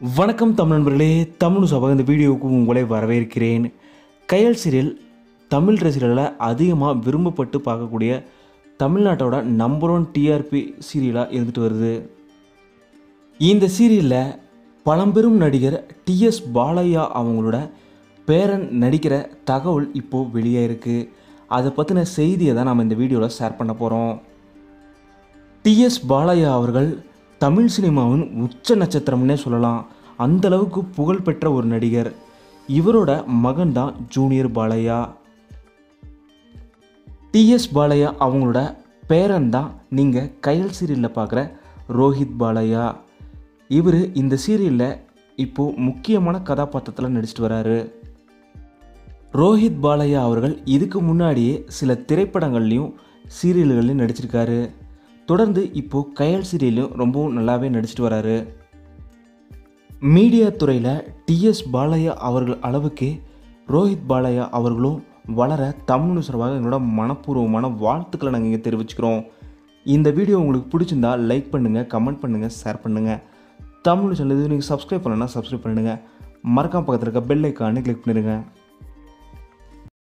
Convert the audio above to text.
வணக்கம் தமிழ் நண்பர்களே தமிழ் சபா இந்த வீடியோவுக்கு உங்களை வரவேற்கிறேன் கையல் சீரியல் தமிழ் ரசிகர்களில் அதிகமாக விரும்பப்பட்டு பார்க்கக்கூடிய தமிழ்நாட்டோட நம்பர் ஒன் டிஆர்பி சீரியலாக இருந்துட்டு வருது இந்த சீரியலில் பழம்பெரும் நடிகர் டிஎஸ் பாலையா அவங்களோட பேரன் நடிக்கிற தகவல் இப்போது வெளியாயிருக்கு அதை பற்றின செய்தியை தான் நம்ம இந்த வீடியோவில் ஷேர் பண்ண போகிறோம் டிஎஸ் பாலையா அவர்கள் தமிழ் சினிமாவின் உச்ச நட்சத்திரம்னே சொல்லலாம் அந்த அளவுக்கு புகழ்பெற்ற ஒரு நடிகர் இவரோட மகன் தான் ஜூனியர் பாலையா டிஎஸ் பாலையா அவங்களோட பேரன் தான் நீங்கள் கயல் சீரியலில் பார்க்குற ரோஹித் பாலையா இவர் இந்த சீரியலில் இப்போது முக்கியமான கதாபாத்திரத்தில் நடிச்சிட்டு வராரு ரோஹித் பாலையா அவர்கள் இதுக்கு முன்னாடியே சில திரைப்படங்கள்லையும் சீரியல்கள்லையும் நடிச்சிருக்காரு தொடர்ந்து இப்போது கயல் சீரியலையும் ரொம்பவும் நல்லாவே நடிச்சிட்டு வராரு மீடியா துறையில் டிஎஸ் பாலையா அவர்கள் அளவுக்கு ரோஹித் பாலையா அவர்களும் வளர தமிழ் சார்பாக எங்களோட மனப்பூர்வமான வாழ்த்துக்களை நாங்கள் இங்கே தெரிவிச்சுக்கிறோம் இந்த வீடியோ உங்களுக்கு பிடிச்சிருந்தா லைக் பண்ணுங்கள் கமெண்ட் பண்ணுங்கள் ஷேர் பண்ணுங்கள் தமிழ் சேனல் இது நீங்கள் சப்ஸ்கிரைப் பண்ணலன்னா சப்ஸ்கிரைப் பண்ணுங்கள் மறக்காம பக்கத்தில் இருக்க பெல் ஐக்கானு கிளிக் பண்ணிடுங்க